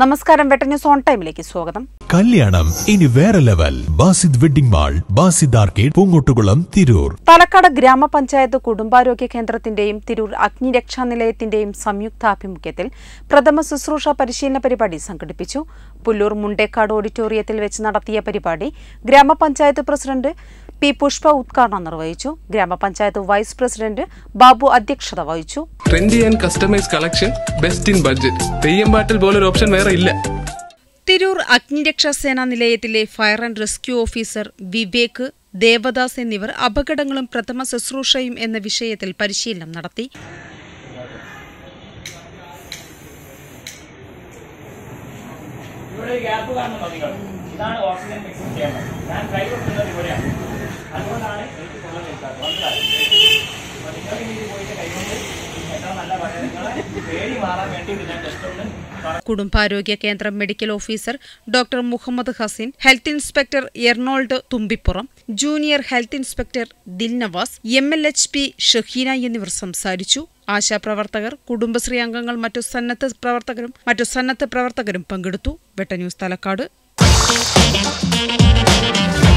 നമസ്കാരം വെട്ട news on ടൈമിലേക്ക് സ്വാഗതം കല്യാണം ഇനി വേറെ level Basid wedding mall Basid arcade Poongottukulam Tirur Palakkad ഗ്രാമപഞ്ചായത്ത് കുടുംബാരോഗ്യ കേന്ദ്രത്തിന്റെയും തിരൂർ അഗ്നിരക്ഷാ നിലയത്തിന്റെയും സംയുക്താഭിമുഖ്യത്തിൽ പ്രഥമ ശുശ്രൂഷ പരിശീലന പരിപാടി സംഘടിപ്പിച്ചു പുല്ലൂർ മുണ്ടേക്കാട് ഓഡിറ്റോറിയത്തിൽ വെച്ച് നടത്തിയ പരിപാടി ഗ്രാമപഞ്ചായത്ത് പ്രസിഡന്റ് പി പുഷ്പ ഉദ്ഘാടനം നിർവഹിച്ചു ഗ്രാമപഞ്ചായത്ത് വൈസ് പ്രസിഡന്റ് ബാബു അധ്യക്ഷത വഹിച്ചു trendy and customise collection best in budget Theyyam പാട്ടിൽ പോലൊരു ഓപ്ഷൻ വേറെ ഇല്ല തിരൂർ അഗ്നിരക്ഷാ സേനാ നിലയത്തിലെ fire and rescue officer Vivek Devadas എന്നിവർ അപകടങ്ങളും പ്രഥമ ശുശ്രൂഷയും എന്ന വിഷയത്തിൽ പരിശീലനം നടത്തി ഇവിടെ ഒരു ഗ്യാപ്പ് കാണുന്നുണ്ടോ നിങ്ങൾ ഇതാണ് ഓക്സിജൻ മിക്സിംഗ് ചേമ്പർ ഞാൻ കൈ കൊടുക്കുന്നത് ഇവിടെയാണ് അതുകൊണ്ടാണ് എനിക്ക് കൊള്ളാൻ നിൽക്കാത്തത് മനസ്സിലായി അപ്പൊ നിങ്ങൾ ഇനി ഇത് പോയിട്ട് കൈകൊണ്ട് എത്ര നല്ല പറയാം നിങ്ങളെ പേടി മാറാൻ വേണ്ടി ഞാൻ ജസ്റ്റ് ഒന്ന് പറ- കുടുംബാരോഗ്യ കേന്ദ്രം medical officer doctor Muhammad Haseen health inspector Arnold Thumbippuram junior health inspector Dilnavas M L H P Shaheena എന്നിവർ സംസാരിച്ചു ആശാപ്രവർത്തകർ കുടുംബശ്രീ അംഗങ്ങൾ മറ്റു സന്നദ്ധ പ്രവർത്തകരും മറ്റു സന്നദ്ധ പ്രവർത്തകരും പങ്കെടുത്തു വെട്ട ന്യൂസ് തലക്കാട്